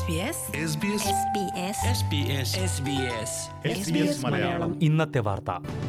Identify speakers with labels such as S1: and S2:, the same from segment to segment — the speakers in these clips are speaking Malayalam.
S1: SBS
S2: SBS
S3: SBS
S4: മലയാളം
S3: ഇന്നത്തെ വാർത്ത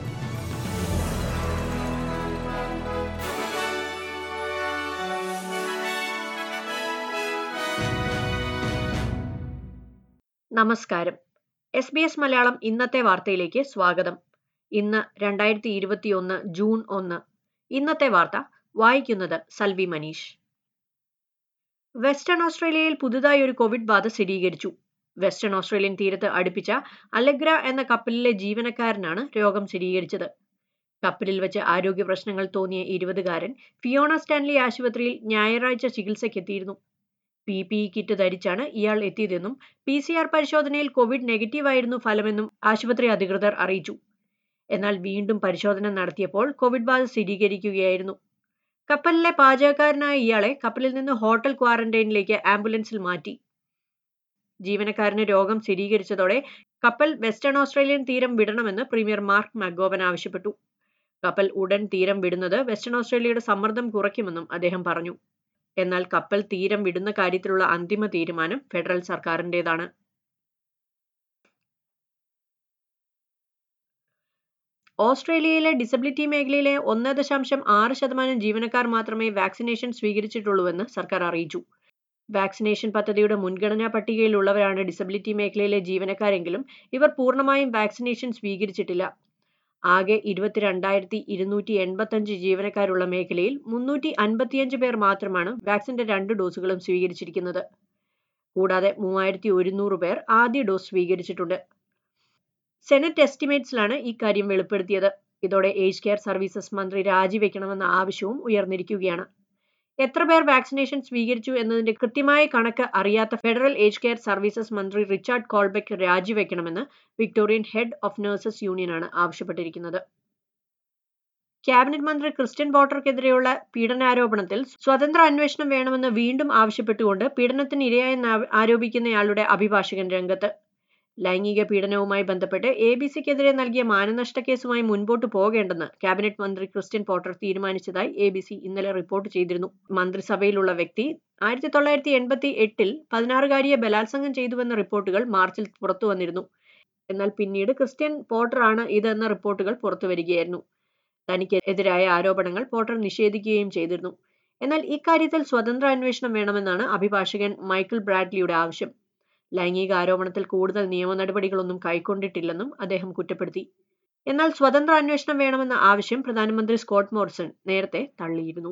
S5: നമസ്കാരം എസ് ബി എസ് മലയാളം ഇന്നത്തെ വാർത്തയിലേക്ക് സ്വാഗതം ഇന്ന് രണ്ടായിരത്തി ഇരുപത്തിയൊന്ന് ജൂൺ ഒന്ന് ഇന്നത്തെ വാർത്ത വായിക്കുന്നത് സൽവി മനീഷ് വെസ്റ്റേൺ ഓസ്ട്രേലിയയിൽ പുതുതായി ഒരു കോവിഡ് ബാധ സ്ഥിരീകരിച്ചു വെസ്റ്റേൺ ഓസ്ട്രേലിയൻ തീരത്ത് അടുപ്പിച്ച അലഗ്ര എന്ന കപ്പലിലെ ജീവനക്കാരനാണ് രോഗം സ്ഥിരീകരിച്ചത് കപ്പലിൽ വെച്ച് ആരോഗ്യ പ്രശ്നങ്ങൾ തോന്നിയ ഇരുപതുകാരൻ ഫിയോണ സ്റ്റാൻലി ആശുപത്രിയിൽ ഞായറാഴ്ച ചികിത്സയ്ക്കെത്തിയിരുന്നു പി പി ഇ കിറ്റ് ധരിച്ചാണ് ഇയാൾ എത്തിയതെന്നും പി സി ആർ പരിശോധനയിൽ കോവിഡ് നെഗറ്റീവ് ആയിരുന്നു ഫലമെന്നും ആശുപത്രി അധികൃതർ അറിയിച്ചു എന്നാൽ വീണ്ടും പരിശോധന നടത്തിയപ്പോൾ കോവിഡ് ബാധ സ്ഥിരീകരിക്കുകയായിരുന്നു കപ്പലിലെ പാചകക്കാരനായ ഇയാളെ കപ്പലിൽ നിന്ന് ഹോട്ടൽ ക്വാറന്റൈനിലേക്ക് ആംബുലൻസിൽ മാറ്റി ജീവനക്കാരന് രോഗം സ്ഥിരീകരിച്ചതോടെ കപ്പൽ വെസ്റ്റേൺ ഓസ്ട്രേലിയൻ തീരം വിടണമെന്ന് പ്രീമിയർ മാർക്ക് മഗോവൻ ആവശ്യപ്പെട്ടു കപ്പൽ ഉടൻ തീരം വിടുന്നത് വെസ്റ്റേൺ ഓസ്ട്രേലിയയുടെ സമ്മർദ്ദം കുറയ്ക്കുമെന്നും അദ്ദേഹം പറഞ്ഞു എന്നാൽ കപ്പൽ തീരം വിടുന്ന കാര്യത്തിലുള്ള അന്തിമ തീരുമാനം ഫെഡറൽ സർക്കാരിൻ്റെതാണ് ഓസ്ട്രേലിയയിലെ ഡിസബിലിറ്റി മേഖലയിലെ ഒന്ന് ദശാംശം ആറ് ശതമാനം ജീവനക്കാർ മാത്രമേ വാക്സിനേഷൻ സ്വീകരിച്ചിട്ടുള്ളൂവെന്ന് സർക്കാർ അറിയിച്ചു വാക്സിനേഷൻ പദ്ധതിയുടെ മുൻഗണനാ പട്ടികയിലുള്ളവരാണ് ഡിസബിലിറ്റി മേഖലയിലെ ജീവനക്കാരെങ്കിലും ഇവർ പൂർണ്ണമായും വാക്സിനേഷൻ സ്വീകരിച്ചിട്ടില്ല ആകെ ഇരുപത്തിരണ്ടായിരത്തി ഇരുന്നൂറ്റി എൺപത്തഞ്ച് ജീവനക്കാരുള്ള മേഖലയിൽ മുന്നൂറ്റി അൻപത്തിയഞ്ച് പേർ മാത്രമാണ് വാക്സിന്റെ രണ്ട് ഡോസുകളും സ്വീകരിച്ചിരിക്കുന്നത് കൂടാതെ മൂവായിരത്തി ഒരുന്നൂറ് പേർ ആദ്യ ഡോസ് സ്വീകരിച്ചിട്ടുണ്ട് സെനറ്റ് എസ്റ്റിമേറ്റ്സിലാണ് ഇക്കാര്യം വെളിപ്പെടുത്തിയത് ഇതോടെ ഏജ് കെയർ സർവീസസ് മന്ത്രി രാജിവെക്കണമെന്ന ആവശ്യവും ഉയർന്നിരിക്കുകയാണ് എത്ര പേർ വാക്സിനേഷൻ സ്വീകരിച്ചു എന്നതിന്റെ കൃത്യമായ കണക്ക് അറിയാത്ത ഫെഡറൽ ഏജ് കെയർ സർവീസസ് മന്ത്രി റിച്ചാർഡ് കോൾബെക്ക് രാജിവെക്കണമെന്ന് വിക്ടോറിയൻ ഹെഡ് ഓഫ് നഴ്സസ് യൂണിയനാണ് ആവശ്യപ്പെട്ടിരിക്കുന്നത് ക്യാബിനറ്റ് മന്ത്രി ക്രിസ്ത്യൻ പോട്ടർക്കെതിരെയുള്ള പീഡനാരോപണത്തിൽ സ്വതന്ത്ര അന്വേഷണം വേണമെന്ന് വീണ്ടും ആവശ്യപ്പെട്ടുകൊണ്ട് പീഡനത്തിന് ഇരയായെന്ന് ആരോപിക്കുന്നയാളുടെ അഭിഭാഷകൻ രംഗത്ത് ലൈംഗിക പീഡനവുമായി ബന്ധപ്പെട്ട് എ ബി സിക്കെതിരെ നൽകിയ മാനനഷ്ട കേസുമായി മുൻപോട്ട് പോകേണ്ടെന്ന് ക്യാബിനറ്റ് മന്ത്രി ക്രിസ്ത്യൻ പോട്ടർ തീരുമാനിച്ചതായി എ ബി സി ഇന്നലെ റിപ്പോർട്ട് ചെയ്തിരുന്നു മന്ത്രിസഭയിലുള്ള വ്യക്തി ആയിരത്തി തൊള്ളായിരത്തി എൺപത്തി എട്ടിൽ പതിനാറുകാരിയെ ബലാത്സംഗം ചെയ്തുവെന്ന റിപ്പോർട്ടുകൾ മാർച്ചിൽ പുറത്തു വന്നിരുന്നു എന്നാൽ പിന്നീട് ക്രിസ്ത്യൻ പോട്ടറാണ് ഇതെന്ന റിപ്പോർട്ടുകൾ പുറത്തുവരികയായിരുന്നു തനിക്ക് എതിരായ ആരോപണങ്ങൾ പോട്ടർ നിഷേധിക്കുകയും ചെയ്തിരുന്നു എന്നാൽ ഇക്കാര്യത്തിൽ സ്വതന്ത്ര അന്വേഷണം വേണമെന്നാണ് അഭിഭാഷകൻ മൈക്കിൾ ബ്രാഡ്ലിയുടെ ആവശ്യം ലൈംഗിക ആരോപണത്തിൽ കൂടുതൽ നിയമ നടപടികളൊന്നും കൈക്കൊണ്ടിട്ടില്ലെന്നും അദ്ദേഹം കുറ്റപ്പെടുത്തി എന്നാൽ സ്വതന്ത്ര അന്വേഷണം വേണമെന്ന ആവശ്യം പ്രധാനമന്ത്രി സ്കോട്ട് മോറിസൺ നേരത്തെ തള്ളിയിരുന്നു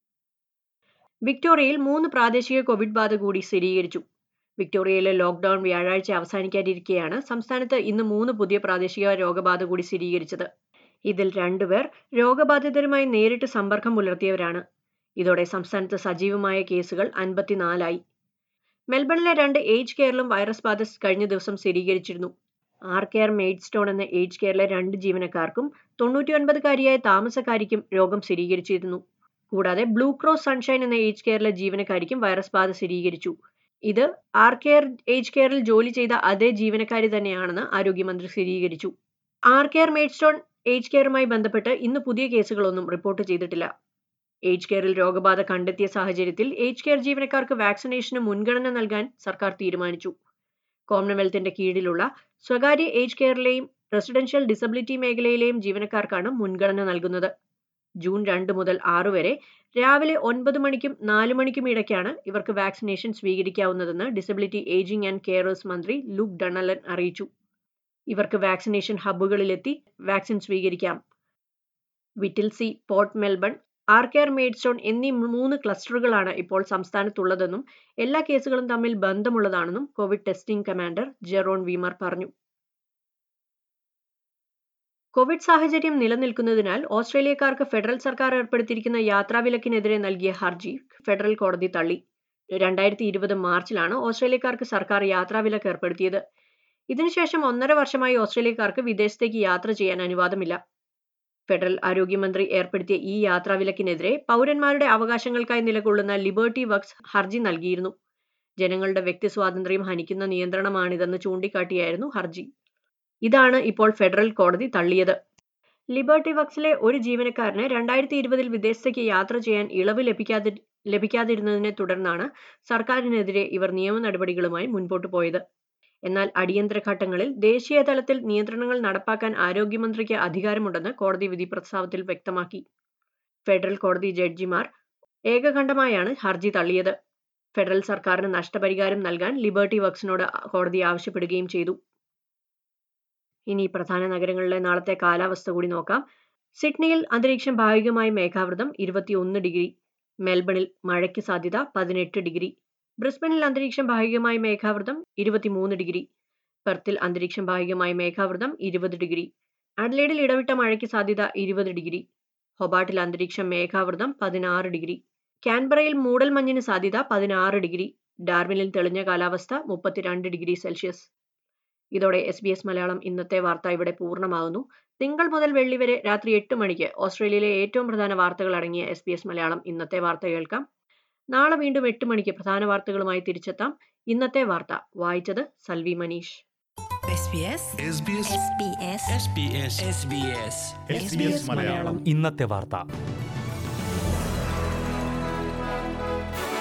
S5: വിക്ടോറിയയിൽ മൂന്ന് പ്രാദേശിക കോവിഡ് ബാധ കൂടി സ്ഥിരീകരിച്ചു വിക്ടോറിയയിലെ ലോക്ക്ഡൌൺ വ്യാഴാഴ്ച അവസാനിക്കാനിരിക്കെയാണ് സംസ്ഥാനത്ത് ഇന്ന് മൂന്ന് പുതിയ പ്രാദേശിക രോഗബാധ കൂടി സ്ഥിരീകരിച്ചത് ഇതിൽ രണ്ടുപേർ രോഗബാധിതരുമായി നേരിട്ട് സമ്പർക്കം പുലർത്തിയവരാണ് ഇതോടെ സംസ്ഥാനത്ത് സജീവമായ കേസുകൾ അൻപത്തിനാലായി മെൽബണിലെ രണ്ട് ഏജ് കെയറിലും വൈറസ് ബാധ കഴിഞ്ഞ ദിവസം സ്ഥിരീകരിച്ചിരുന്നു ആർ കെയർ മെയ്ഡ് സ്റ്റോൺ എന്ന ഏജ് കെയറിലെ രണ്ട് ജീവനക്കാർക്കും തൊണ്ണൂറ്റിയൊൻപതുകാരിയായ താമസക്കാരിക്കും രോഗം സ്ഥിരീകരിച്ചിരുന്നു കൂടാതെ ബ്ലൂ ക്രോസ് സൺഷൈൻ എന്ന ഏജ് കെയറിലെ ജീവനക്കാരിക്കും വൈറസ് ബാധ സ്ഥിരീകരിച്ചു ഇത് ആർ കെയർ ഏജ് കെയറിൽ ജോലി ചെയ്ത അതേ ജീവനക്കാരി തന്നെയാണെന്ന് ആരോഗ്യമന്ത്രി സ്ഥിരീകരിച്ചു Arcare Maidstone age കെയറുമായി ബന്ധപ്പെട്ട് ഇന്ന് പുതിയ കേസുകളൊന്നും റിപ്പോർട്ട് ചെയ്തിട്ടില്ല ഏജ് കെയറിൽ രോഗബാധ കണ്ടെത്തിയ സാഹചര്യത്തിൽ ഏജ് കെയർ ജീവനക്കാർക്ക് വാക്സിനേഷന് മുൻഗണന നൽകാൻ സർക്കാർ തീരുമാനിച്ചു കോമൺവെൽത്തിന്റെ കീഴിലുള്ള സ്വകാര്യ ഏജ് കെയറിലെയും റെസിഡൻഷ്യൽ ഡിസബിലിറ്റി മേഖലയിലെയും ജീവനക്കാർക്കാണ് മുൻഗണന നൽകുന്നത് ജൂൺ രണ്ട് മുതൽ ആറ് വരെ രാവിലെ ഒൻപത് മണിക്കും നാല് മണിക്കും ഇടയ്ക്കാണ് ഇവർക്ക് വാക്സിനേഷൻ സ്വീകരിക്കാവുന്നതെന്ന് ഡിസബിലിറ്റി ഏജിംഗ് ആൻഡ് കെയറേഴ്സ് മന്ത്രി ലൂക്ക് ഡണലൻ അറിയിച്ചു ഇവർക്ക് വാക്സിനേഷൻ ഹബ്ബുകളിലെത്തി വാക്സിൻ സ്വീകരിക്കാം Whittlesea Port Melbourne Arcare Maidstone എന്നീ മൂന്ന് ക്ലസ്റ്ററുകളാണ് ഇപ്പോൾ സംസ്ഥാനത്തുള്ളതെന്നും എല്ലാ കേസുകളും തമ്മിൽ ബന്ധമുള്ളതാണെന്നും Covid testing commander Jeroen Weimar പറഞ്ഞു കോവിഡ് സാഹചര്യം നിലനിൽക്കുന്നതിനാൽ ഓസ്ട്രേലിയക്കാർക്ക് ഫെഡറൽ സർക്കാർ ഏർപ്പെടുത്തിയിരിക്കുന്ന യാത്രാവിലക്കിനെതിരെ നൽകിയ ഹർജി ഫെഡറൽ കോടതി തള്ളി രണ്ടായിരത്തി ഇരുപത് മാർച്ചിലാണ് ഓസ്ട്രേലിയക്കാർക്ക് സർക്കാർ യാത്രാവിലക്ക് ഏർപ്പെടുത്തിയത് ഇതിനുശേഷം ഒന്നര വർഷമായി ഓസ്ട്രേലിയക്കാർക്ക് വിദേശത്തേക്ക് യാത്ര ചെയ്യാൻ അനുവാദമില്ല ഫെഡറൽ ആരോഗ്യമന്ത്രി ഏർപ്പെടുത്തിയ ഈ യാത്രാവിലക്കിനെതിരെ പൗരന്മാരുടെ അവകാശങ്ങൾക്കായി നിലകൊള്ളുന്ന ലിബർട്ടി വക്സ് ഹർജി നൽകിയിരുന്നു ജനങ്ങളുടെ വ്യക്തി സ്വാതന്ത്ര്യം ഹനിക്കുന്ന നിയന്ത്രണമാണിതെന്ന് ചൂണ്ടിക്കാട്ടിയായിരുന്നു ഹർജി ഇതാണ് ഇപ്പോൾ ഫെഡറൽ കോടതി തള്ളിയത് ലിബർട്ടി വക്സിലെ ഒരു ജീവനക്കാരന് രണ്ടായിരത്തി ഇരുപതിൽ വിദേശത്തേക്ക് യാത്ര ചെയ്യാൻ ഇളവ് ലഭിക്കാതി ലഭിക്കാതിരുന്നതിനെ തുടർന്നാണ് സർക്കാരിനെതിരെ ഇവർ നിയമ നടപടികളുമായി മുൻപോട്ട് പോയത് എന്നാൽ അടിയന്തര ഘട്ടങ്ങളിൽ ദേശീയ തലത്തിൽ നിയന്ത്രണങ്ങൾ നടപ്പാക്കാൻ ആരോഗ്യമന്ത്രിക്ക് അധികാരമുണ്ടെന്ന് കോടതി വിധി പ്രസ്താവത്തിൽ വ്യക്തമാക്കി ഫെഡറൽ കോടതി ജഡ്ജിമാർ ഏകകണ്ഠമായാണ് ഹർജി തള്ളിയത് ഫെഡറൽ സർക്കാരിന് നഷ്ടപരിഹാരം നൽകാൻ ലിബർട്ടി വർക്സിനോട് കോടതി ആവശ്യപ്പെടുകയും ചെയ്തു ഇനി പ്രധാന നഗരങ്ങളിലെ നാളത്തെ കാലാവസ്ഥ കൂടി നോക്കാം സിഡ്നിയിൽ അന്തരീക്ഷം ഭാഗികമായി മേഘാവൃതം ഇരുപത്തിയൊന്ന് ഡിഗ്രി മെൽബണിൽ മഴയ്ക്ക് സാധ്യത പതിനെട്ട് ഡിഗ്രി ബ്രിസ്ബനിൽ അന്തരീക്ഷം ഭാഗികമായി മേഘാവൃതം ഇരുപത്തിമൂന്ന് ഡിഗ്രി പെർത്തിൽ അന്തരീക്ഷം ഭാഗികമായി മേഘാവൃതം ഇരുപത് ഡിഗ്രി അഡ്ലേഡിൽ ഇടവിട്ട മഴയ്ക്ക് സാധ്യത ഇരുപത് ഡിഗ്രി ഹൊബാട്ടിൽ അന്തരീക്ഷം മേഘാവൃതം പതിനാറ് ഡിഗ്രി കാൻബറയിൽ മൂടൽ മഞ്ഞിന് സാധ്യത പതിനാറ് ഡിഗ്രി ഡാർവിനിൽ തെളിഞ്ഞ കാലാവസ്ഥ മുപ്പത്തിരണ്ട് ഡിഗ്രി സെൽഷ്യസ് ഇതോടെ എസ് ബി എസ് മലയാളം ഇന്നത്തെ വാർത്ത ഇവിടെ പൂർണ്ണമാകുന്നു തിങ്കൾ മുതൽ വെള്ളി വരെ രാത്രി എട്ട് മണിക്ക് ഓസ്ട്രേലിയയിലെ ഏറ്റവും പ്രധാന വാർത്തകൾ അടങ്ങിയ എസ് ബി എസ് മലയാളം ഇന്നത്തെ വാർത്ത കേൾക്കാം നാളെ വീണ്ടും എട്ട് മണിക്ക് പ്രധാന വാർത്തകളുമായി തിരിച്ചെത്താം ഇന്നത്തെ വാർത്ത വായിച്ചത് Salvi Manish
S1: SBS
S2: SBS
S1: SBS
S3: SBS SBS
S2: SBS Malayalam
S3: ഇന്നത്തെ വാർത്ത